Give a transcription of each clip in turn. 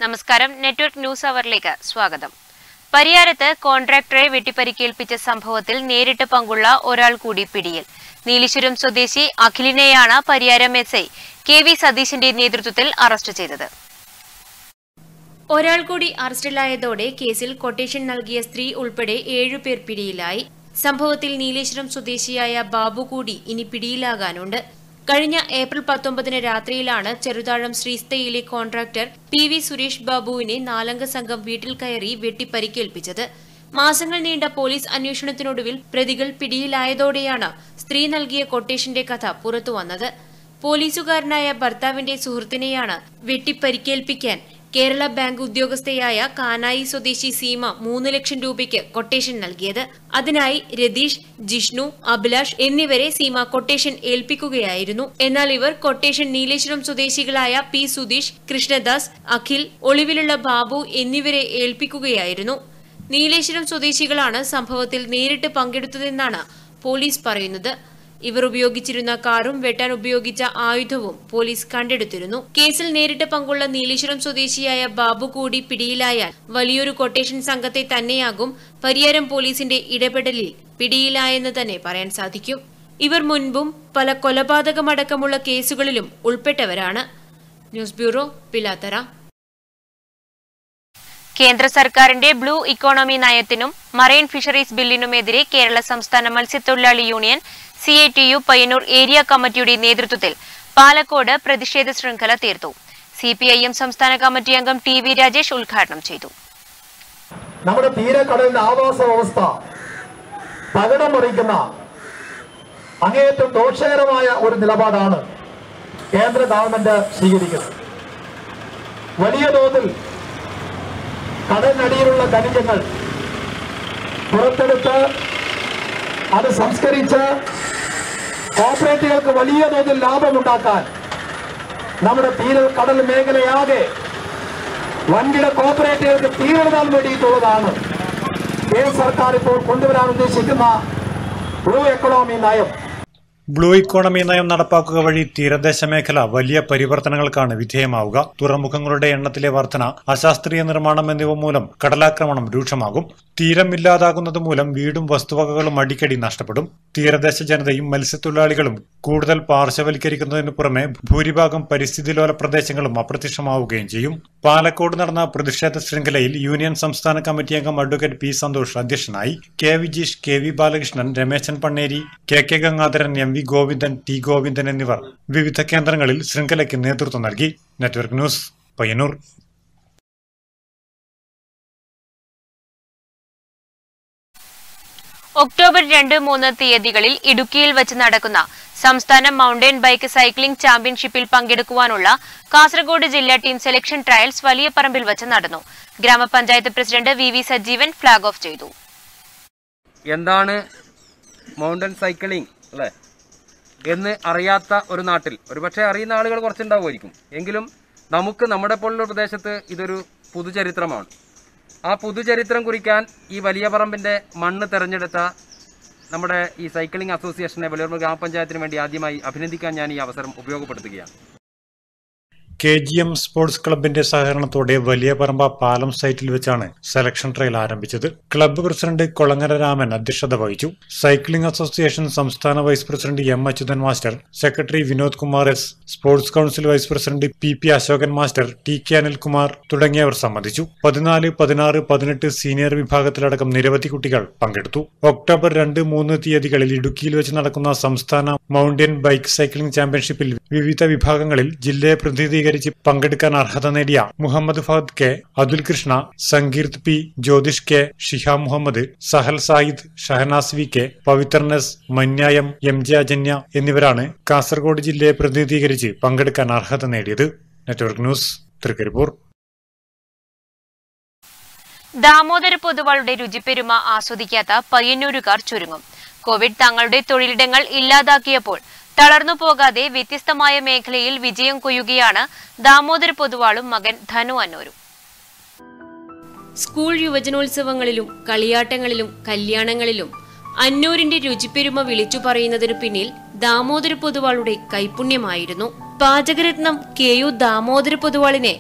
നമസ്കാരം network news അവറിലേക്ക് സ്വാഗതം പരിയാരത്ത് കോൺട്രാക്ടറെ വെട്ടിപ്പരിക്കേൽപ്പിച്ച സംഭവത്തിൽ നേരിട്ട് പങ്കുള്ള ഒരാൾ കൂടി പിടിയിൽ നീലീശ്വരം സ്വദേശി അഖിലിനെയാണ് Pariyaram S I K V സതീശിന്റെ നേതൃത്വത്തിൽ അറസ്റ്റ് ചെയ്തത് ഒരാൾ കൂടി അറസ്റ്റിലായതോടെ കേസിൽ കൊട്ടേഷൻ നൽകിയ സ്ത്രീ ഉൾപ്പെടെ ഏഴുപേർ പിടിയിലായി സംഭവത്തിൽ നീലേശ്വരം സ്വദേശിയായ ബാബു കൂടി ഇനി പിടിയിലാകാനുണ്ട് കഴിഞ്ഞ ഏപ്രിൽ പത്തൊമ്പതിന് രാത്രിയിലാണ് ചെറുതാഴം ശ്രീസ്തയിലെ കോൺട്രാക്ടർ പി വി സുരേഷ് ബാബുവിനെ നാലംഗ സംഘം വീട്ടിൽ കയറി വെട്ടിപ്പരിക്കേൽപ്പിച്ചത് മാസങ്ങൾ നീണ്ട പോലീസ് അന്വേഷണത്തിനൊടുവിൽ പ്രതികൾ പിടിയിലായതോടെയാണ് സ്ത്രീ നൽകിയ കൊട്ടേഷന്റെ കഥ പുറത്തുവന്നത് പോലീസുകാരനായ ഭർത്താവിന്റെ സുഹൃത്തിനെയാണ് വെട്ടിപ്പരിക്കേൽപ്പിക്കാൻ കേരള ബാങ്ക് ഉദ്യോഗസ്ഥയായ കാനായി സ്വദേശി സീമ മൂന്ന് ലക്ഷം രൂപയ്ക്ക് കൊട്ടേഷൻ നൽകിയത് അതിനായി രതീഷ് ജിഷ്ണു അഭിലാഷ് എന്നിവരെ സീമ കൊട്ടേഷൻ ഏൽപ്പിക്കുകയായിരുന്നു എന്നാൽ ഇവർ കൊട്ടേഷൻ നീലേശ്വരം സ്വദേശികളായ പി സുധീഷ് കൃഷ്ണദാസ് അഖിൽ ഒളിവിലുള്ള ബാബു എന്നിവരെ ഏൽപ്പിക്കുകയായിരുന്നു നീലേശ്വരം സ്വദേശികളാണ് സംഭവത്തിൽ നേരിട്ട് പങ്കെടുത്തതെന്നാണ് പോലീസ് പറയുന്നത് ഇവർ ഉപയോഗിച്ചിരുന്ന കാറും വെട്ടാൻ ഉപയോഗിച്ച ആയുധവും പോലീസ് കണ്ടെടുത്തിരുന്നു കേസിൽ നേരിട്ട് പങ്കുള്ള നീലേശ്വരം സ്വദേശിയായ ബാബു കൂടി പിടിയിലായാൽ വലിയൊരു കൊട്ടേഷൻ സംഘത്തെ തന്നെയാകും പരിയാരം പോലീസിന്റെ ഇടപെടലിൽ പിടിയിലായെന്ന് തന്നെ പറയാൻ സാധിക്കും ഇവർ മുൻപും പല കൊലപാതകമടക്കമുള്ള കേസുകളിലും ഉൾപ്പെട്ടവരാണ് ന്യൂസ് ബ്യൂറോ പിലാത്തറ കേന്ദ്ര സർക്കാരിന്റെ ബ്ലൂ ഇക്കോണമി നയത്തിനും മറൈൻ ഫിഷറീസ് ബില്ലിനുമെതിരെ കേരള സംസ്ഥാന മത്സ്യത്തൊഴിലാളി union C I T U Payyanur area കമ്മിറ്റിയുടെ നേതൃത്വത്തിൽ പാലക്കോട് പ്രതിഷേധ ശൃംഖല തീർത്തു സി പി ഐ എം സംസ്ഥാന കമ്മിറ്റി അംഗം ടി വി രാജേഷ് ഉദ്ഘാടനം ചെയ്തു നമ്മുടെ തീരക്കടലിന്റെ ആവാസ വ്യവസ്ഥ തകിടം മറിക്കുന്ന അങ്ങേയറ്റം ദോഷകരമായ ഒരു നിലപാടാണ് കേന്ദ്ര ഗവൺമെന്റ് സ്വീകരിക്കുന്നത് വലിയ തോതിൽ കടലിനടിയിലുള്ള ഖനിജങ്ങൾ പുറത്തെടുത്ത് അത് സംസ്കരിച്ച് കോർപ്പറേറ്റുകൾക്ക് വലിയ തോതിൽ ലാഭമുണ്ടാക്കാൻ നമ്മുടെ തീര കടൽ മേഖലയാകെ വൻകിട കോർപ്പറേറ്റുകൾക്ക് തീരിടാൻ വേണ്ടിയിട്ടുള്ളതാണ് കേന്ദ്ര സർക്കാർ ഇപ്പോൾ കൊണ്ടുവരാൻ ഉദ്ദേശിക്കുന്ന ബ്ലൂ എക്കണോമി നയം ബ്ലൂ ഇക്കോണമി നയം നടപ്പാക്കുക വഴി തീരദേശ മേഖല വലിയ പരിവർത്തനങ്ങൾക്കാണ് വിധേയമാവുക തുറമുഖങ്ങളുടെ എണ്ണത്തിലെ വർധന അശാസ്ത്രീയ നിർമ്മാണം എന്നിവ മൂലം കടലാക്രമണം രൂക്ഷമാകും തീരം ഇല്ലാതാകുന്നത് മൂലം വീടും വസ്തുവകകളും അടിക്കടി നഷ്ടപ്പെടും തീരദേശ ജനതയും മത്സ്യത്തൊഴിലാളികളും കൂടുതൽ പാർശ്വവൽക്കരിക്കുന്നതിന് പുറമെ ഭൂരിഭാഗം പരിസ്ഥിതിലോല പ്രദേശങ്ങളും അപ്രത്യക്ഷമാവുകയും ചെയ്യും പാലക്കോട് നടന്ന പ്രതിഷേധ ശൃംഖലയിൽ യൂണിയൻ സംസ്ഥാന കമ്മിറ്റി അംഗം അഡ്വക്കേറ്റ് പി സന്തോഷ് അധ്യക്ഷനായി K Vijeesh K V Balakrishnan Rameshan Panneri K K Gangadharan M V Govindan T Govindan എന്നിവർ വിവിധ കേന്ദ്രങ്ങളിൽ ശൃംഖലയ്ക്ക് നേതൃത്വം നൽകി നെറ്റ്വർക്ക് ന്യൂസ് പയ്യന്നൂർ ഒക്ടോബർ രണ്ട് മൂന്ന് തീയതികളിൽ ഇടുക്കിയിൽ വെച്ച് നടക്കുന്ന സംസ്ഥാന മൗണ്ടൻ ബൈക്ക് സൈക്ലിംഗ് ചാമ്പ്യൻഷിപ്പിൽ പങ്കെടുക്കുവാനുള്ള കാസർഗോഡ് ജില്ലാ ടീം സെലക്ഷൻ ട്രയൽസ് വലിയ പറമ്പിൽ വെച്ച് നടന്നു ഗ്രാമപഞ്ചായത്ത് president V V Sajeevan flag off ചെയ്തു എന്താണ് മൗണ്ടൻ സൈക്ലിംഗ് അല്ലേ എന്ന് അറിയാത്ത ഒരു നാട്ടിൽ ഒരുപക്ഷെ അറിയുന്ന ആളുകൾ കുറച്ചുണ്ടാവുമായിരിക്കും എങ്കിലും നമുക്ക് നമ്മുടെ പോലുള്ള പ്രദേശത്ത് ഇതൊരു പുതുചരിത്രമാണ് ആ പുതുചരിത്രം കുറിക്കാൻ ഈ വലിയ പറമ്പിന്റെ മണ്ണ് തെരഞ്ഞെടുത്ത നമ്മുടെ ഈ സൈക്ലിംഗ് അസോസിയേഷനെ വലിയ ഗ്രാമപഞ്ചായത്തിന് വേണ്ടി ആദ്യമായി അഭിനന്ദിക്കാൻ ഞാൻ ഈ അവസരം ഉപയോഗപ്പെടുത്തുകയാണ് കെ ജി എം സ്പോർട്സ് ക്ലബിന്റെ സഹകരണത്തോടെ വലിയ പറമ്പ പാലം സൈറ്റിൽ വെച്ചാണ് സെലക്ഷൻ ട്രയൽ ആരംഭിച്ചത് ക്ലബ്ബ് പ്രസിഡന്റ് കൊളങ്ങര രാമൻ അധ്യക്ഷത വഹിച്ചു സൈക്ലിംഗ് അസോസിയേഷൻ സംസ്ഥാന vice president M Achuthan master secretary Vinod Kumar S sports council vice president P P Ashokan master T K Anilkumar തുടങ്ങിയവർ സംബന്ധിച്ചു പതിനാല് പതിനാറ് പതിനെട്ട് സീനിയർ വിഭാഗത്തിലടക്കം നിരവധി കുട്ടികൾ പങ്കെടുത്തു ഒക്ടോബർ രണ്ട് മൂന്ന് തീയതികളിൽ ഇടുക്കിയിൽ വെച്ച് നടക്കുന്ന സംസ്ഥാന മൗണ്ടൻ ബൈക്ക് സൈക്ലിംഗ് ചാമ്പ്യൻഷിപ്പിൽ വിവിധ വിഭാഗങ്ങളിൽ ജില്ലയെ പ്രതിനിധീകരിച്ച് പങ്കെടുക്കാൻ അർഹത നേടിയ Muhammad Fahad K Athul Krishna Sankeerth P Jyothish K Shiha Muhammad Sahal Sayid Shahanas V K പവിത്രനസ് മന്യായം എം ജെ അജന്യ എന്നിവരാണ് കാസർഗോഡ് ജില്ലയെ പ്രതിനിധീകരിച്ച് പങ്കെടുക്കാൻ അർഹത നേടിയത് നെറ്റ്വർക്ക് ന്യൂസ് തൃക്കരിപ്പൂർ ദാമോദര പൊതുവാളുടെ രുചിപ്പെരുമ ആസ്വദിക്കാത്ത പയ്യന്നൂരുകാർ ചുരുങ്ങും കോവിഡ് തങ്ങളുടെ തൊഴിലിടങ്ങൾ ഇല്ലാതാക്കിയപ്പോൾ തളർന്നു പോകാതെ വ്യത്യസ്തമായ മേഖലയിൽ വിജയം കൊയ്യുകയാണ് ദാമോദര പൊതുവാളും മകൻ ധനു അന്നൂരും സ്കൂൾ യുവജനോത്സവങ്ങളിലും കളിയാട്ടങ്ങളിലും കല്യാണങ്ങളിലും അന്നൂരിന്റെ രുചിപ്പെരുമ വിളിച്ചു പറയുന്നതിനു പിന്നിൽ ദാമോദര പൊതുവാളുടെ കൈപുണ്യമായിരുന്നു പാചകരത്നം കെ യു ദാമോദര പൊതുവാളിനെ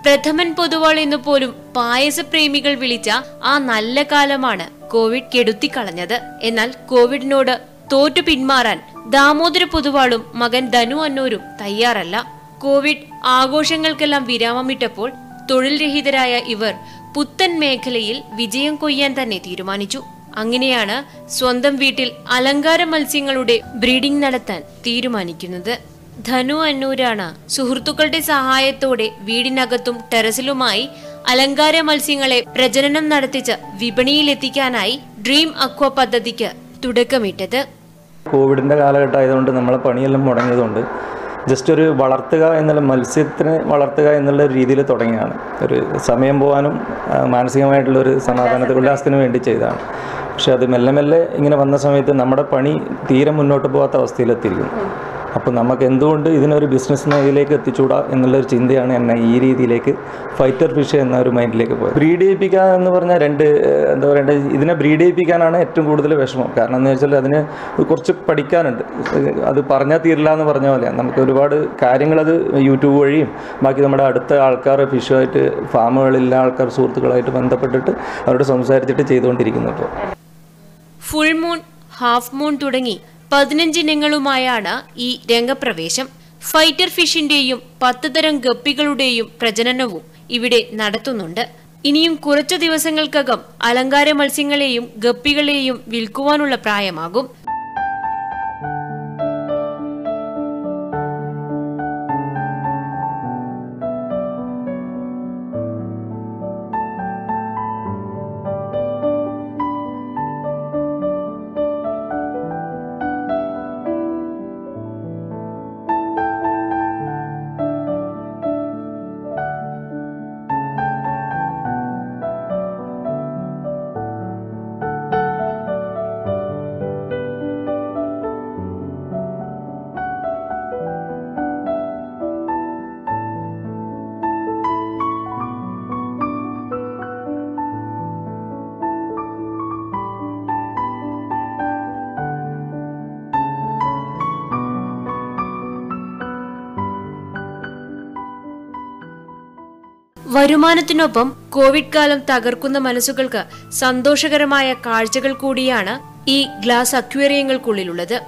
പ്രഥമൻ പൊതുവാൾ എന്ന് പോലും പായസപ്രേമികൾ വിളിച്ച ആ നല്ല കാലമാണ് കോവിഡ് കെടുത്തിക്കളഞ്ഞത് എന്നാൽ കോവിഡിനോട് തോറ്റു പിന്മാറാൻ ദാമോദര പൊതുവാളും മകൻ ധനു അന്നൂരും തയ്യാറല്ല കോവിഡ് ആഘോഷങ്ങൾക്കെല്ലാം വിരാമമിട്ടപ്പോൾ തൊഴിൽ രഹിതരായ ഇവർ പുത്തൻ മേഖലയിൽ വിജയം കൊയ്യാൻ തന്നെ തീരുമാനിച്ചു അങ്ങനെയാണ് സ്വന്തം വീട്ടിൽ അലങ്കാര മത്സ്യങ്ങളുടെ ബ്രീഡിംഗ് നടത്താൻ തീരുമാനിക്കുന്നത് ധനു അന്നൂരാണ് സുഹൃത്തുക്കളുടെ സഹായത്തോടെ വീടിനകത്തും ടെറസിലുമായി അലങ്കാര മത്സ്യങ്ങളെ പ്രജനനം നടത്തിച്ച് വിപണിയിലെത്തിക്കാനായി ഡ്രീം അക്വ പദ്ധതിക്ക് തുടക്കമിട്ടത് കോവിഡിൻ്റെ കാലഘട്ടം ആയതുകൊണ്ട് നമ്മളെ പണിയെല്ലാം മുടങ്ങിയതുകൊണ്ട് ജസ്റ്റ് ഒരു വളർത്തുക എന്നുള്ള മത്സ്യത്തിനെ വളർത്തുക എന്നുള്ള രീതിയിൽ തുടങ്ങിയതാണ് ഒരു സമയം പോകാനും ആ, മാനസികമായിട്ടുള്ള ഒരു സമാധാനത്തിന് ഉല്ലാസത്തിന് വേണ്ടി ചെയ്തതാണ് പക്ഷെ അത് മെല്ലെ മെല്ലെ ഇങ്ങനെ വന്ന സമയത്ത് നമ്മുടെ പണി തീരെ മുന്നോട്ട് പോകാത്ത അവസ്ഥയിലെത്തിയിരിക്കുന്നു അപ്പോൾ നമുക്ക് എന്തുകൊണ്ട് ഇതിനൊരു ബിസിനസ് മേഖലയിലേക്ക് എത്തിച്ചൂടാ എന്നുള്ളൊരു ചിന്തയാണ് എന്നെ ഈ രീതിയിലേക്ക് ഫൈറ്റർ ഫിഷ് എന്ന ഒരു മൈൻഡിലേക്ക് പോയത് ബ്രീഡ് ചെയ്യിപ്പിക്കുക എന്ന് പറഞ്ഞാൽ രണ്ട് ഏഹ്, എന്താ പറയണ്ടേ ഇതിനെ ബ്രീഡ് ചെയ്യിപ്പിക്കാനാണ് ഏറ്റവും കൂടുതൽ വിഷമം കാരണം എന്ന് വെച്ചാൽ അതിന് കുറച്ച് പഠിക്കാനുണ്ട് അത് പറഞ്ഞാൽ തീരില്ല എന്ന് പറഞ്ഞ പോലെയാണ് നമുക്ക് ഒരുപാട് കാര്യങ്ങളത് യൂട്യൂബ് വഴിയും ബാക്കി നമ്മുടെ അടുത്ത ആൾക്കാർ ഫിഷുമായിട്ട് ഫാമുകളിലെ ആൾക്കാർ സുഹൃത്തുക്കളായിട്ട് ബന്ധപ്പെട്ടിട്ട് അവരോട് സംസാരിച്ചിട്ട് ചെയ്തുകൊണ്ടിരിക്കുന്നു ഇപ്പോൾ ഫുൾ മൂൺ ഹാഫ് മൂൺ തുടങ്ങി പതിനഞ്ചിനങ്ങളുമായാണ് ഈ രംഗപ്രവേശം ഫൈറ്റർ ഫിഷിന്റെയും പത്ത് തരം ഗപ്പികളുടെയും പ്രജനനവും ഇവിടെ നടത്തുന്നുണ്ട് ഇനിയും കുറച്ചു ദിവസങ്ങൾക്കകം അലങ്കാര മത്സ്യങ്ങളെയും ഗപ്പികളെയും വിൽക്കുവാനുള്ള പ്രായമാകും വരുമാനത്തിനൊപ്പം കോവിഡ് കാലം തകർക്കുന്ന മനസ്സുകൾക്ക് സന്തോഷകരമായ കാഴ്ചകൾ കൂടിയാണ് ഈ ഗ്ലാസ് അക്വേറിയങ്ങൾക്കുള്ളിലുള്ളത്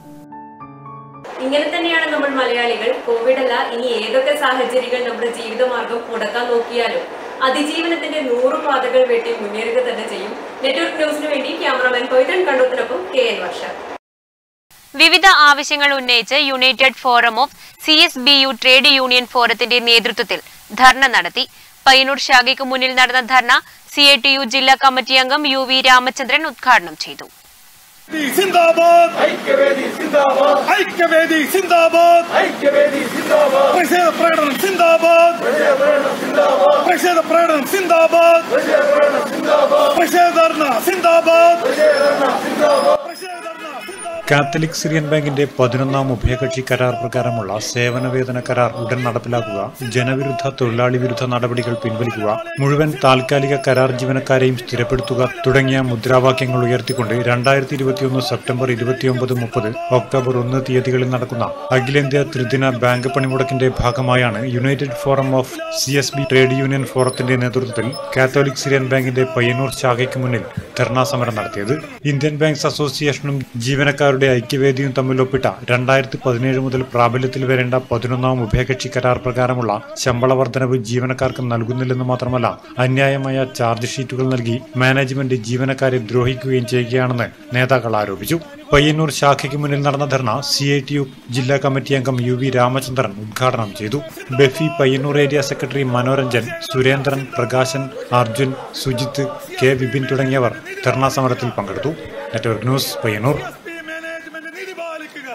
ഇങ്ങനെ തന്നെയാണ് നമ്മൾ മലയാളികൾ കോവിഡ് അല്ല ഇനി ഏതൊക്കെ സാഹചര്യങ്ങൾ നമ്മുടെ ജീവിതമാർഗം മുടക്കാൻ നോക്കിയാലും അതിജീവനത്തിന്റെ നൂറ് പാതകൾ വെട്ടി മുന്നേറുക തന്നെ ചെയ്യും നെറ്റ്വർക്ക് ന്യൂസിന് വേണ്ടി ക്യാമറാമാൻ പൈതൺ കണ്ടത്തിനൊപ്പം കെ എൻ വർഷ വിവിധ ആവശ്യങ്ങൾ ഉന്നയിച്ച് united forum of C S B U trade union ഫോറത്തിന്റെ നേതൃത്വത്തിൽ ധർണ നടത്തി പയ്യന്നൂർ ശാഖയ്ക്ക് മുന്നിൽ നടന്ന dharna C I T U ജില്ലാ കമ്മിറ്റി അംഗം യു വി രാമചന്ദ്രൻ ഉദ്ഘാടനം ചെയ്തു സിന്ദാബാദ് ഐക്യവേദി സിന്ദാബാദ് ഐക്യവേദി സിന്ദാബാദ് ഐക്യവേദി സിന്ദാബാദ് പ്രതിഷേധ പ്രകടനം സിന്ദാബാദ് പ്രതിഷേധ പ്രകടനം സിന്ദാബാദ് പ്രതിഷേധ ധർണ സിന്ദാബാദ് പ്രതിഷേധ ധർണ സിന്ദാബാദ് കാത്തലിക് സിറിയൻ ബാങ്കിന്റെ പതിനൊന്നാം ഉഭയകക്ഷി കരാർ പ്രകാരമുള്ള സേവന വേതന കരാർ ഉടൻ നടപ്പിലാക്കുക ജനവിരുദ്ധ തൊഴിലാളി വിരുദ്ധ നടപടികൾ പിൻവലിക്കുക മുഴുവൻ താൽക്കാലിക കരാർ ജീവനക്കാരെയും സ്ഥിരപ്പെടുത്തുക തുടങ്ങിയ മുദ്രാവാക്യങ്ങൾ ഉയർത്തിക്കൊണ്ട് രണ്ടായിരത്തി ഇരുപത്തിയൊന്ന് സെപ്റ്റംബർ ഇരുപത്തിയൊമ്പത് മുപ്പത് ഒക്ടോബർ ഒന്ന് തീയതികളിൽ നടക്കുന്ന അഖിലേന്ത്യാ ത്രിദിന ബാങ്ക് പണിമുടക്കിന്റെ ഭാഗമായാണ് united forum of C S B trade union ഫോറത്തിന്റെ നേതൃത്വത്തിൽ കാത്തോലിക് സിറിയൻ ബാങ്കിന്റെ പയ്യന്നൂർ ശാഖയ്ക്ക് മുന്നിൽ ധർണാ സമരം നടത്തിയത് ഇന്ത്യൻ ബാങ്ക്സ് അസോസിയേഷനും ജീവനക്കാരുടെ ഐക്യവേദിയും തമ്മിൽ ഒപ്പിട്ട രണ്ടായിരത്തി പതിനേഴ് മുതൽ പ്രാബല്യത്തിൽ വരേണ്ട പതിനൊന്നാം ഉഭയകക്ഷി കരാർ പ്രകാരമുള്ള ശമ്പള വർധനവ് ജീവനക്കാർക്ക് നൽകുന്നില്ലെന്ന് മാത്രമല്ല അന്യായമായ ചാർജ് ഷീറ്റുകൾ നൽകി മാനേജ്മെന്റ് ജീവനക്കാരെ ദ്രോഹിക്കുകയും ചെയ്യുകയാണെന്ന് നേതാക്കൾ ആരോപിച്ചു പയ്യന്നൂർ ശാഖയ്ക്ക് മുന്നിൽ നടന്ന dharna C I T U ജില്ലാ കമ്മിറ്റി അംഗം യു വി രാമചന്ദ്രൻ ഉദ്ഘാടനം ചെയ്തു BEFI Payyanur area secretary Manoranjan Surendran Prakashan Arjun Sujith K Vipin തുടങ്ങിയവർ ധർണാ സമരത്തിൽ പങ്കെടുത്തു നെറ്റ്വർക്ക് ന്യൂസ് പയ്യന്നൂർ മാനേജ്മെന്റ് നീതി പാലിക്കുക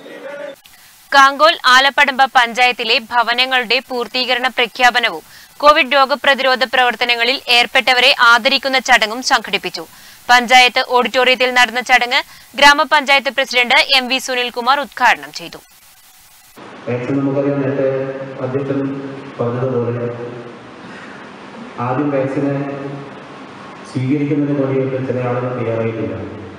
കാങ്കോൽ ആലപ്പടമ്പ പഞ്ചായത്തിലെ ഭവനങ്ങളുടെ പൂർത്തീകരണ പ്രഖ്യാപനവും കോവിഡ് രോഗപ്രതിരോധ പ്രവർത്തനങ്ങളിൽ ഏർപ്പെട്ടവരെ ആദരിക്കുന്ന ചടങ്ങും സംഘടിപ്പിച്ചു പഞ്ചായത്ത് ഓഡിറ്റോറിയത്തിൽ നടന്ന ചടങ്ങ് ഗ്രാമപഞ്ചായത്ത് പ്രസിഡന്റ് എം വി സുനിൽകുമാർ ഉദ്ഘാടനം ചെയ്തു വാക്സിൻ നമുക്കറിയാം നേരത്തെ അധ്യക്ഷൻ പറഞ്ഞതുപോലെ ആദ്യം വാക്സിനെ സ്വീകരിക്കുന്നതിന് വേണ്ടിയിട്ട് ചില ആളുകൾ തയ്യാറായിട്ടില്ല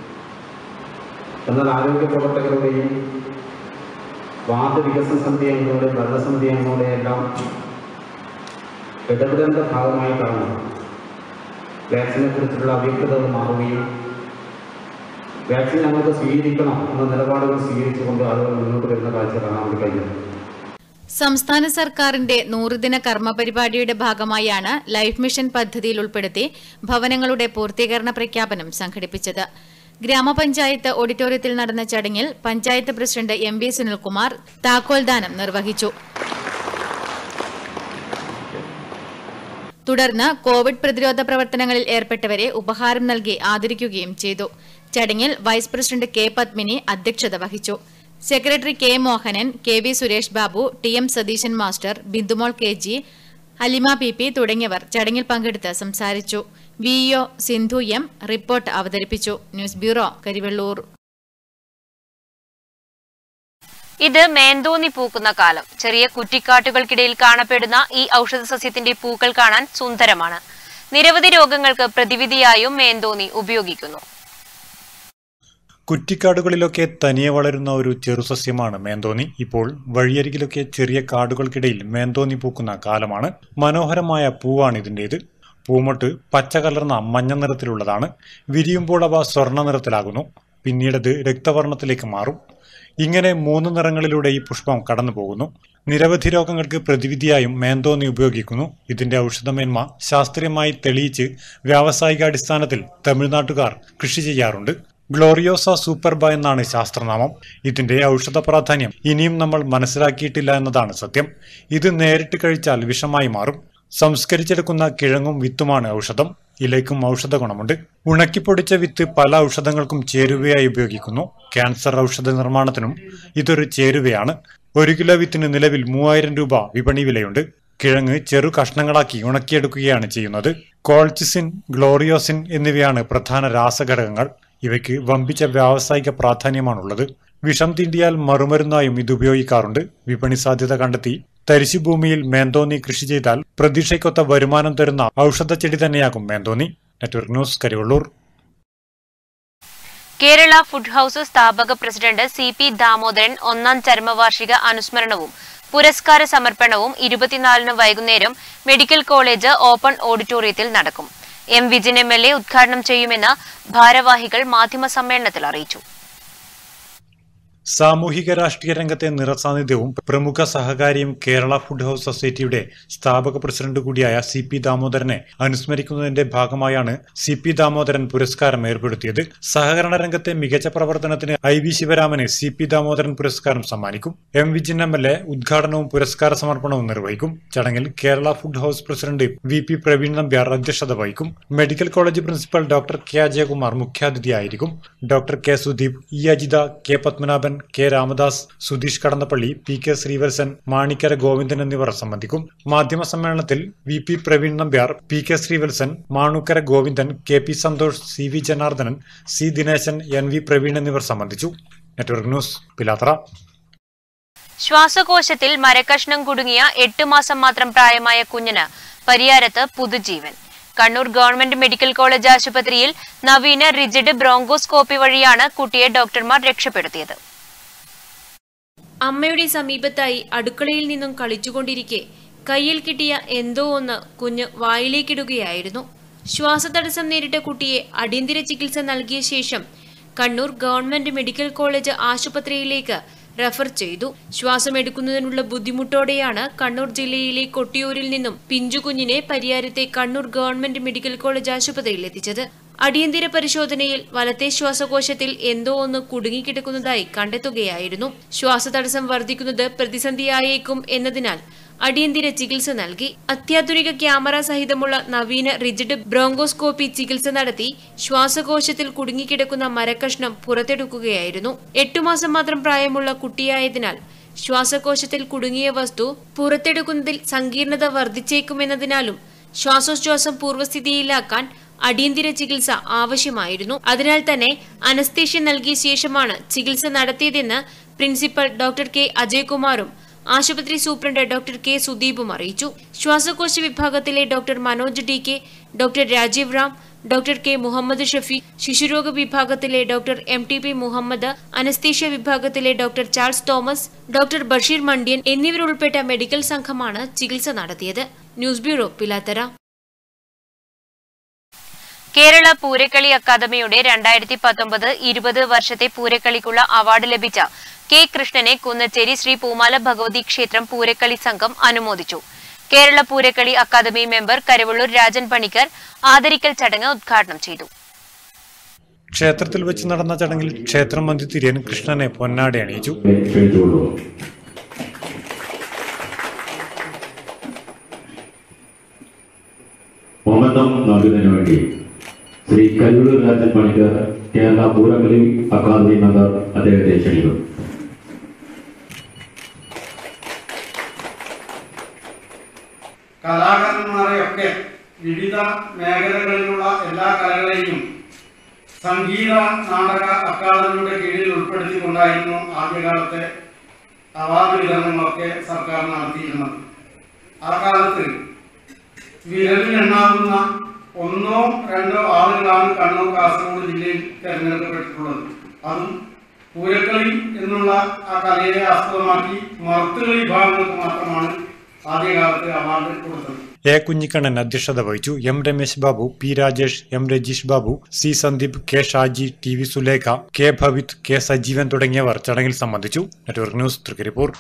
എന്നാൽ ആരോഗ്യ പ്രവർത്തകരുടെയും വാർഡ് വികസന സമിതി അംഗങ്ങളുടെയും ഭരണസമിതി അംഗങ്ങളുടെയും എല്ലാം ഇടപെടലിൻ്റെ ഭാഗമായിട്ടാണ് വാക്സിനെ കുറിച്ചുള്ള അവ്യക്തത മാറുകയും വാക്സിൻ ഞങ്ങൾക്ക് സ്വീകരിക്കണം എന്ന നിലപാടുകൾ സ്വീകരിച്ചുകൊണ്ട് ആളുകൾ മുന്നോട്ട് വരുന്ന കാഴ്ച കാണാൻ വേണ്ടി കഴിഞ്ഞത് സംസ്ഥാന സർക്കാരിന്റെ നൂറുദിന കർമ്മ പരിപാടിയുടെ ഭാഗമായാണ് ലൈഫ് മിഷൻ പദ്ധതിയിൽ ഉൾപ്പെടുത്തി ഭവനങ്ങളുടെ പൂർത്തീകരണ പ്രഖ്യാപനം സംഘടിപ്പിച്ചത് ഗ്രാമപഞ്ചായത്ത് ഓഡിറ്റോറിയത്തിൽ നടന്ന ചടങ്ങിൽ panchayat president M V Sunilkumar താക്കോൽദാനം നിർവഹിച്ചു തുടർന്ന് കോവിഡ് പ്രതിരോധ പ്രവർത്തനങ്ങളിൽ ഏർപ്പെട്ടവരെ ഉപഹാരം നൽകി ആദരിക്കുകയും ചെയ്തു ചടങ്ങിൽ വൈസ് പ്രസിഡന്റ് കെ പത്മിനി അധ്യക്ഷത വഹിച്ചു secretary K Mohanan K V Suresh Babu T M Satheesan master Bindumol K G Halima P P തുടങ്ങിയവർ ചടങ്ങിൽ പങ്കെടുത്ത് സംസാരിച്ചു വിഇഒ സിന്ധു എം റിപ്പോർട്ട് അവതരിപ്പിച്ചു ന്യൂസ് ബ്യൂറോ കരിവെള്ളൂർ ഇത് മേന്തോന്നി പൂക്കുന്ന കാലം ചെറിയ കുറ്റിക്കാട്ടുകൾക്കിടയിൽ കാണപ്പെടുന്ന ഈ ഔഷധ സസ്യത്തിന്റെ പൂക്കൾ കാണാൻ സുന്ദരമാണ് നിരവധി രോഗങ്ങൾക്ക് പ്രതിവിധിയായും മേന്തോന്നി ഉപയോഗിക്കുന്നു കുറ്റിക്കാടുകളിലൊക്കെ തനിയെ വളരുന്ന ഒരു ചെറുസസ്യമാണ് മേന്തോന്നി ഇപ്പോൾ വഴിയരികിലൊക്കെ ചെറിയ കാടുകൾക്കിടയിൽ മേന്തോന്നി പൂക്കുന്ന കാലമാണ് മനോഹരമായ പൂവാണ് ഇതിൻ്റേത് പൂമൊട്ട് പച്ച കലർന്ന മഞ്ഞ നിറത്തിലുള്ളതാണ് വിരിയുമ്പോൾ അവ സ്വർണ്ണ നിറത്തിലാകുന്നു പിന്നീടത് രക്തവർണ്ണത്തിലേക്ക് മാറും ഇങ്ങനെ മൂന്ന് നിറങ്ങളിലൂടെ ഈ പുഷ്പം കടന്നു പോകുന്നു നിരവധി രോഗങ്ങൾക്ക് പ്രതിവിധിയായും മേന്തോന്നി ഉപയോഗിക്കുന്നു ഇതിന്റെ ഔഷധമേന്മ ശാസ്ത്രീയമായി തെളിയിച്ച് വ്യാവസായികാടിസ്ഥാനത്തിൽ തമിഴ്നാട്ടുകാർ കൃഷി ചെയ്യാറുണ്ട് ഗ്ലോറിയോസ സൂപ്പർബ എന്നാണ് ശാസ്ത്രനാമം ഇതിന്റെ ഔഷധ പ്രാധാന്യം ഇനിയും നമ്മൾ മനസ്സിലാക്കിയിട്ടില്ല എന്നതാണ് സത്യം ഇത് നേരിട്ട് കഴിച്ചാൽ വിഷമായി മാറും സംസ്കരിച്ചെടുക്കുന്ന കിഴങ്ങും വിത്തുമാണ് ഔഷധം ഇലയ്ക്കും ഔഷധ ഗുണമുണ്ട് ഉണക്കിപ്പൊടിച്ച വിത്ത് പല ഔഷധങ്ങൾക്കും ചേരുവയായി ഉപയോഗിക്കുന്നു ക്യാൻസർ ഔഷധ നിർമ്മാണത്തിനും ഇതൊരു ചേരുവയാണ് ഒരു കിലോ വിത്തിന് നിലവിൽ മൂവായിരം രൂപ വിപണി വിലയുണ്ട് കിഴങ്ങ് ചെറു കഷ്ണങ്ങളാക്കി ഉണക്കിയെടുക്കുകയാണ് ചെയ്യുന്നത് കോൾച്ചിസിൻ ഗ്ലോറിയോസിൻ എന്നിവയാണ് പ്രധാന രാസഘടകങ്ങൾ ഇവയ്ക്ക് വമ്പിച്ച വ്യാവസായിക പ്രാധാന്യമാണുള്ളത് വിഷം തീണ്ടിയാൽ മറുമരുന്നായും ഇത് ഉപയോഗിക്കാറുണ്ട് വിപണി സാധ്യത കണ്ടെത്തി തരിശുഭൂമിയിൽ മേന്തോന്നി കൃഷി ചെയ്താൽ പ്രതീക്ഷയ്ക്കൊത്ത വരുമാനം തരുന്ന ഔഷധ ചെടി തന്നെയാകും മേന്തോന്നി network news Karivellur Kerala food house സ്ഥാപക പ്രസിഡന്റ് സി പി ദാമോദരൻ ഒന്നാം ചരമവാർഷിക അനുസ്മരണവും പുരസ്കാര സമർപ്പണവും ഇരുപത്തിനാലിന് വൈകുന്നേരം മെഡിക്കൽ കോളേജ് ഓപ്പൺ ഓഡിറ്റോറിയത്തിൽ നടക്കും M Vijin M L A ഉദ്ഘാടനം ചെയ്യുമെന്ന് ഭാരവാഹികൾ മാധ്യമസമ്മേളനത്തിൽ അറിയിച്ചു സാമൂഹിക രാഷ്ട്രീയ രംഗത്തെ നിറസാന്നിധ്യവും പ്രമുഖ സഹകാരിയും കേരള ഫുഡ് ഹൌസ് സൊസൈറ്റിയുടെ സ്ഥാപക പ്രസിഡന്റ് കൂടിയായ സി പി ദാമോദരനെ അനുസ്മരിക്കുന്നതിന്റെ ഭാഗമായാണ് സി പി ദാമോദരൻ പുരസ്കാരം ഏർപ്പെടുത്തിയത് സഹകരണ രംഗത്തെ മികച്ച പ്രവർത്തനത്തിന് ഐ വി ശിവരാമന് സി പി ദാമോദരൻ പുരസ്കാരം സമ്മാനിക്കും M Vijin M L A ഉദ്ഘാടനവും പുരസ്കാര സമർപ്പണവും നിർവഹിക്കും ചടങ്ങിൽ Kerala food house president V P Praveen Nambiar അധ്യക്ഷത വഹിക്കും medical college principal doctor K Ajayakumar മുഖ്യാതിഥിയായിരിക്കും doctor K Sudeep E Ajitha K Padmanabhan K Ramadas Sudheesh Kadannappally P K Srivatsan Manikkara Govindan എന്നിവർ സംബന്ധിക്കും മാധ്യമ സമ്മേളനത്തിൽ V P Praveen Nambiar P K Srivatsan Manukkara Govindan K P Santhosh C V Janardhanan C Dineshan N V Praveen എന്നിവർ സംബന്ധിച്ചു നെറ്റ്വർക്ക് ന്യൂസ് പിലാത്ര ശ്വാസകോശത്തിൽ മരക്കഷ്ണം കുടുങ്ങിയ എട്ട് മാസം മാത്രം പ്രായമായ കുഞ്ഞിന് പരിയാരത്ത് പുതുജീവൻ കണ്ണൂർ ഗവൺമെന്റ് മെഡിക്കൽ കോളേജ് ആശുപത്രിയിൽ നവീന റിജിഡ് ബ്രോങ്കോസ്കോപ്പി വഴിയാണ് കുട്ടിയെ ഡോക്ടർമാർ രക്ഷപ്പെടുത്തിയത് അമ്മയുടെ സമീപത്തായി അടുക്കളയിൽ നിന്നും കളിച്ചുകൊണ്ടിരിക്കെ കയ്യിൽ കിട്ടിയ എന്തോ ഒന്ന് കുഞ്ഞ് വായിലേക്കിടുകയായിരുന്നു ശ്വാസതടസ്സം നേരിട്ട കുട്ടിയെ അടിയന്തര ചികിത്സ നൽകിയ ശേഷം കണ്ണൂർ ഗവൺമെന്റ് മെഡിക്കൽ കോളേജ് ആശുപത്രിയിലേക്ക് റഫർ ചെയ്തു ശ്വാസമെടുക്കുന്നതിനുള്ള ബുദ്ധിമുട്ടോടെയാണ് കണ്ണൂർ ജില്ലയിലെ കൊട്ടിയൂരിൽ നിന്നും പിഞ്ചുകുഞ്ഞിനെ പരിയാരത്തെ കണ്ണൂർ ഗവൺമെന്റ് മെഡിക്കൽ കോളേജ് ആശുപത്രിയിൽ എത്തിച്ചത് അടിയന്തര പരിശോധനയിൽ വലത്തെ ശ്വാസകോശത്തിൽ എന്തോ ഒന്ന് കുടുങ്ങിക്കിടക്കുന്നതായി കണ്ടെത്തുകയായിരുന്നു ശ്വാസതടസ്സം വർദ്ധിക്കുന്നത് പ്രതിസന്ധിയായേക്കും എന്നതിനാൽ അടിയന്തര ചികിത്സ നൽകി അത്യാധുനിക ക്യാമറ സഹിതമുള്ള നവീന റിജിഡ് ബ്രോങ്കോസ്കോപ്പി ചികിത്സ നടത്തി ശ്വാസകോശത്തിൽ കുടുങ്ങിക്കിടക്കുന്ന മരക്കഷ്ണം പുറത്തെടുക്കുകയായിരുന്നു എട്ടു മാസം മാത്രം പ്രായമുള്ള കുട്ടിയായതിനാൽ ശ്വാസകോശത്തിൽ കുടുങ്ങിയ വസ്തു പുറത്തെടുക്കുന്നതിൽ സങ്കീർണത വർദ്ധിച്ചേക്കുമെന്നതിനാലും ശ്വാസോച്ഛ്വാസം പൂർവ്വസ്ഥിതിയിലാക്കാൻ അടിയന്തര ചികിത്സ ആവശ്യമായിരുന്നു അതിനാൽ തന്നെ അനസ്തേഷ്യ നൽകിയ ശേഷമാണ് ചികിത്സ നടത്തിയതെന്ന് പ്രിൻസിപ്പൽ ഡോക്ടർ കെ അജയ്കുമാറും ആശുപത്രി സൂപ്രണ്ട് ഡോക്ടർ കെ സുദീപും അറിയിച്ചു ശ്വാസകോശ വിഭാഗത്തിലെ doctor Manoj D K doctor Rajeev Ram doctor K Muhammad Shafeeq ശിശുരോഗ വിഭാഗത്തിലെ doctor M T P Muhammad anaesthesia വിഭാഗത്തിലെ ഡോക്ടർ ചാൾസ് തോമസ് ഡോക്ടർ ബഷീർ മണ്ഡ്യൻ എന്നിവരുൾപ്പെട്ട മെഡിക്കൽ സംഘമാണ് ചികിത്സ നടത്തിയത് ന്യൂസ് ബ്യൂറോ പിലാത്തറ കേരള പൂരക്കളി അക്കാദമിയുടെ രണ്ടായിരത്തി പത്തൊമ്പത് ഇരുപത് വർഷത്തെ പൂരക്കളിക്കുള്ള അവാർഡ് ലഭിച്ച കെ കൃഷ്ണനെ കുന്നച്ചേരി ശ്രീ പൂമാല ഭഗവതി ക്ഷേത്രം പൂരക്കളി സംഘം അനുമോദിച്ചു കേരള പൂരക്കളി അക്കാദമി മെമ്പർ കരവള്ളൂർ രാജൻ പണിക്കർ ആദരിക്കൽ ചടങ്ങ് ഉദ്ഘാടനം ചെയ്തു ക്ഷേത്രത്തിൽ വെച്ച് നടന്ന ചടങ്ങിൽ ക്ഷേത്രം മന്ത്രി തിരിയൻ കൃഷ്ണനെ പൊന്നാടി അണിയിച്ചു ക്ഷണിച്ചുകൊള്ളുക മൊമെന്റം നൽകുന്നതിന് വേണ്ടി ശ്രീ കല്ലൂർ രാജൻ പണിക്കർ കേരള പൂരക്കളി അക്കാദമി മെമ്പർ അദ്ദേഹത്തെ ക്ഷണിക്കുന്നു കലാകാരന്മാരെയൊക്കെ വിവിധ മേഖലകളിലുള്ള എല്ലാ കലകളെയും സംഗീത നാടക അക്കാദമിയുടെ കീഴിൽ ഉൾപ്പെടുത്തിക്കൊണ്ടായിരുന്നു ആദ്യകാലത്തെ അവാർഡ് വിതരണങ്ങളൊക്കെ സർക്കാർ നടത്തിയിരുന്നത് ആ കാലത്ത് വിരലിലെണ്ണാവുന്ന ഒന്നോ രണ്ടോ ആളുകളാണ് കണ്ണൂർ കാസർഗോഡ് ജില്ലയിൽ തെരഞ്ഞെടുക്കപ്പെട്ടിട്ടുള്ളത് അതും പൂരക്കളി എന്നുള്ള ആ കലയെ ആസ്പദമാക്കി മറുത്തുകളി വിഭാഗങ്ങൾക്ക് മാത്രമാണ് ആദ്യകാലത്ത് അവാർഡ് കൊടുത്തത് എ കുഞ്ഞിക്കണ്ണൻ അധ്യക്ഷത വഹിച്ചു M Ramesh Babu P Rajesh M Rajeesh Babu C Sandeep K Shaji T V Sulekha K Bhavith K Sajeevan തുടങ്ങിയവർ ചടങ്ങിൽ സംബന്ധിച്ചു നെറ്റ്വർക്ക് ന്യൂസ് തൃക്കരിപ്പൂർ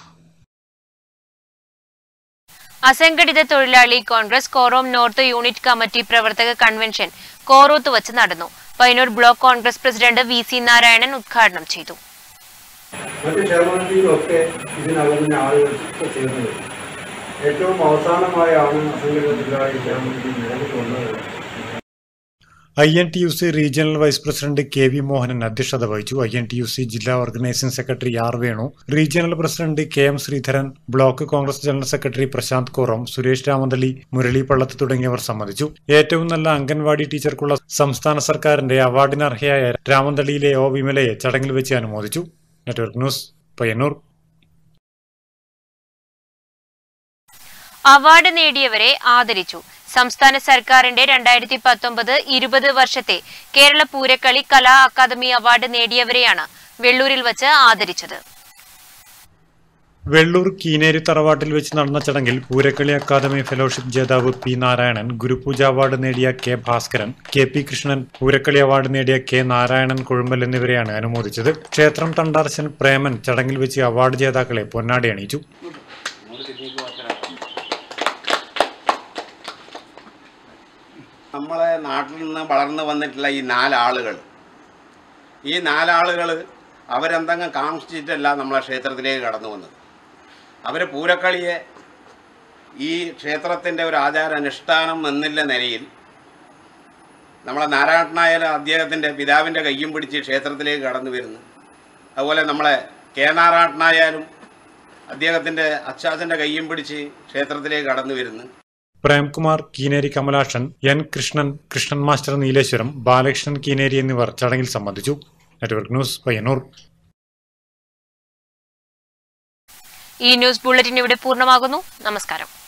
അസംഘടിത തൊഴിലാളി Congress Korom north unit committee പ്രവർത്തക കൺവെൻഷൻ കോറൂത്ത് വച്ച് നടന്നു Payyanur block Congress president V C Narayanan ഉദ്ഘാടനം ചെയ്തു മറ്റ് ക്ഷേമനിധിയിലൊക്കെ ഇതിനകം തന്നെ ആളുകൾ ചേർന്നത് ഏറ്റവും അവസാനമായാണ് അസംഘടിത തൊഴിലാളി ക്ഷേമനിധി നിലവിൽ വന്നത് I N T U C regional vice president K V Mohanan അധ്യക്ഷത വഹിച്ചു I N T U C ജില്ലാ organising secretary R Venu regional president K M Sreedharan block Congress general secretary Prashanth Koram Suresh Ramanthali Murali Pallath തുടങ്ങിയവർ സംബന്ധിച്ചു ഏറ്റവും നല്ല അംഗൻവാടി ടീച്ചർക്കുള്ള സംസ്ഥാന സർക്കാരിന്റെ അവാർഡിന് അർഹയായ രാമന്തളിയിലെ ഒ വിമലയെ ചടങ്ങിൽ വെച്ച് അനുമോദിച്ചു നെറ്റ്വർക്ക് ന്യൂസ് പയ്യന്നൂർ അവാർഡ് നേടിയവരെ ആദരിച്ചു സംസ്ഥാന സർക്കാരിന്റെ രണ്ടായിരത്തി പത്തൊമ്പത് ഇരുപത് വർഷത്തെ കേരള പൂരക്കളി കലാ അക്കാദമി അവാർഡ് നേടിയവരെയാണ് വെള്ളൂരിൽ വച്ച് ആദരിച്ചത് വെള്ളൂർ കീനേരി തറവാട്ടിൽ വെച്ച് നടന്ന ചടങ്ങിൽ പൂരക്കളി അക്കാദമി ഫെലോഷിപ്പ് ജേതാവ് പി നാരായണൻ ഗുരുപൂജ അവാർഡ് നേടിയ K Bhaskaran K P Krishnan Poorakkali award നേടിയ കെ നാരായണൻ കൊഴുമ്പൽ എന്നിവരെയാണ് അനുമോദിച്ചത് ക്ഷേത്രം തണ്ടാർശൻ പ്രേമൻ ചടങ്ങിൽ വെച്ച് അവാർഡ് ജേതാക്കളെ പൊന്നാടി അണിയിച്ചു നമ്മളെ നാട്ടിൽ നിന്ന് വളർന്നു വന്നിട്ടുള്ള ഈ നാലാളുകൾ ഈ നാലാളുകൾ അവരെന്തെങ്കിലും കാണിച്ചിട്ടല്ല നമ്മളെ ക്ഷേത്രത്തിലേക്ക് കടന്നു വന്നത് അവർ പൂരക്കളിയെ ഈ ക്ഷേത്രത്തിൻ്റെ ഒരു ആചാര അനുഷ്ഠാനം എന്നില്ല നിലയിൽ നമ്മളെ നാരായണനായാലും അദ്ദേഹത്തിൻ്റെ പിതാവിൻ്റെ കയ്യും പിടിച്ച് ക്ഷേത്രത്തിലേക്ക് കടന്നു വരുന്നു അതുപോലെ നമ്മളെ കെ നാരായണനായാലും അദ്ദേഹത്തിൻ്റെ അച്ചാച്ചൻ്റെ കയ്യും പിടിച്ച് ക്ഷേത്രത്തിലേക്ക് കടന്നു വരുന്നു പ്രേംകുമാർ കീനേരി കമലാക്ഷൻ എൻ കൃഷ്ണൻ കൃഷ്ണൻ മാസ്റ്റർ നീലേശ്വരം ബാലകൃഷ്ണൻ കീനേരി എന്നിവർ ചടങ്ങിൽ സംബന്ധിച്ചു നെറ്റ്വർക്ക് ന്യൂസ് പയ്യന്നൂർ ഈ ന്യൂസ് ബുള്ളറ്റിൻ ഇവിടെ പൂർണ്ണമാകുന്നു നമസ്കാരം